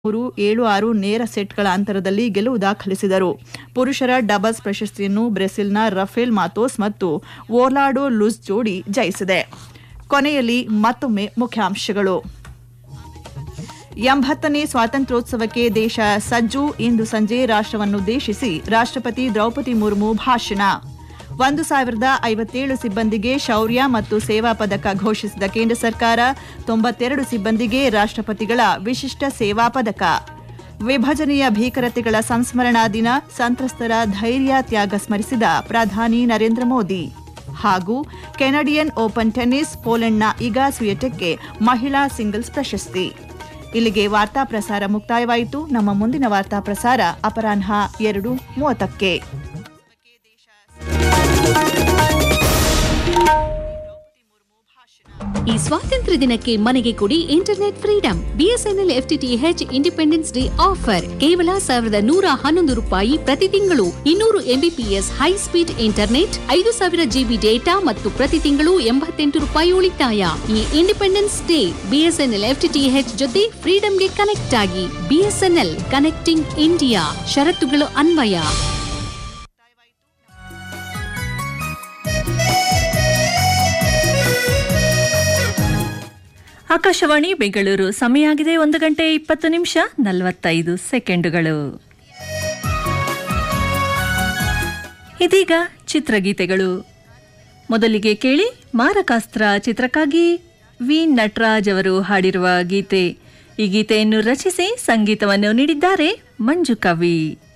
ಮೂರು ಏಳು ಆರು ನೇರ ಸೆಟ್ಗಳ ಅಂತರದಲ್ಲಿ ಗೆಲುವು ದಾಖಲಿಸಿದರು ಪುರುಷರ ಡಬಲ್ಸ್ ಪ್ರಶಸ್ತಿಯನ್ನು ಬ್ರೆಜಿಲ್ನ ರಫೇಲ್ ಮಾತೋಸ್ ಮತ್ತು ಓರ್ಲಾಡೋ ಲುಸ್ ಜೋಡಿ ಜಯಿಸಿದೆ ಕೊನೆಯಲ್ಲಿ ಮತ್ತೊಮ್ಮೆ ಮುಖ್ಯಾಂಶಗಳು ಎಂಬತ್ತನೇ ಸ್ವಾತಂತ್ರ್ಯೋತ್ಸವಕ್ಕೆ ದೇಶ ಸಜ್ಜು ಇಂದು ಸಂಜೆ ರಾಷ್ಟ್ರವನ್ನುದ್ದೇಶಿಸಿ ರಾಷ್ಟ್ರಪತಿ ದ್ರೌಪದಿ ಮುರ್ಮು ಭಾಷಣ ಒಂದು ಸಾವಿರದ ಐವತ್ತೇಳು ಸಿಬ್ಬಂದಿಗೆ ಶೌರ್ಯ ಮತ್ತು ಸೇವಾ ಪದಕ ಘೋಷಿಸಿದ ಕೇಂದ್ರ ಸರ್ಕಾರ ತೊಂಬತ್ತೆರಡು ಸಿಬ್ಬಂದಿಗೆ ರಾಷ್ಟ್ರಪತಿಗಳ ವಿಶಿಷ್ಟ ಸೇವಾ ಪದಕ ವಿಭಜನೆಯ ಭೀಕರತೆಗಳ ಸಂಸ್ಮರಣಾ ದಿನ ಸಂತ್ರಸ್ತರ ಧೈರ್ಯ ತ್ಯಾಗ ಸ್ಮರಿಸಿದ ಪ್ರಧಾನಿ ನರೇಂದ್ರ ಮೋದಿ ಹಾಗೂ ಕೆನಡಿಯನ್ ಓಪನ್ ಟೆನ್ನಿಸ್ ಪೋಲೆಂಡ್ನ ಇಗಾ ಸ್ವಿಯಟೆಕ್ಗೆ ಮಹಿಳಾ ಸಿಂಗಲ್ಸ್ ಪ್ರಶಸ್ತಿ ಇಲ್ಲಿಗೆ ವಾರ್ತಾ ಪ್ರಸಾರ ಮುಕ್ತಾಯವಾಯಿತು ನಮ್ಮ ಮುಂದಿನ ವಾರ್ತಾ ಪ್ರಸಾರ ಅಪರಾಹ್ನ ಎರಡು ಮೂವತ್ತಕ್ಕೆ ಈ ಸ್ವಾತಂತ್ರ್ಯ ದಿನಕ್ಕೆ ಮನೆಗೆ ಕೊಡಿ internet freedom BSNL FTTH independence day offer ಕೇವಲ ಸಾವಿರದ ನೂರ ಹನ್ನೊಂದು ರೂಪಾಯಿ ಪ್ರತಿ ತಿಂಗಳು ಇನ್ನೂರು ಎಂಬಿಪಿಎಸ್ ಹೈ ಸ್ಪೀಡ್ ಇಂಟರ್ನೆಟ್ ಐದು ಸಾವಿರ ಜಿಬಿ ಡೇಟಾ ಮತ್ತು ಪ್ರತಿ ತಿಂಗಳು ಎಂಬತ್ತೆಂಟು ರೂಪಾಯಿ ಉಳಿತಾಯ ಈ ಇಂಡಿಪೆಂಡೆನ್ಸ್ ಡೇ ಬಿಎಸ್ಎನ್ಎಲ್ ಎಫ್ಟಿಟಿಎಚ್ ಜೊತೆ ಫ್ರೀಡಂಗೆ ಕನೆಕ್ಟ್ ಆಗಿ ಬಿಎಸ್ಎನ್ಎಲ್ ಕನೆಕ್ಟಿಂಗ್ ಇಂಡಿಯಾ ಷರತ್ತುಗಳು ಅನ್ವಯ ಆಕಾಶವಾಣಿ ಬೆಂಗಳೂರು ಸಮಯ ಆಗಿದೆ ಒಂದು ಗಂಟೆ ಇಪ್ಪತ್ತು ನಿಮಿಷ ನಲವತ್ತೈದು ಸೆಕೆಂಡುಗಳು ಇದೀಗ ಚಿತ್ರಗೀತೆಗಳು ಮೊದಲಿಗೆ ಕೇಳಿ ಮಾರಕಾಸ್ತ್ರ ಚಿತ್ರಕ್ಕಾಗಿ ವಿ ನಟರಾಜ್ ಅವರು ಹಾಡಿರುವ ಗೀತೆ ಈ ಗೀತೆಯನ್ನು ರಚಿಸಿ ಸಂಗೀತವನ್ನು ನೀಡಿದ್ದಾರೆ ಮಂಜು ಕವಿ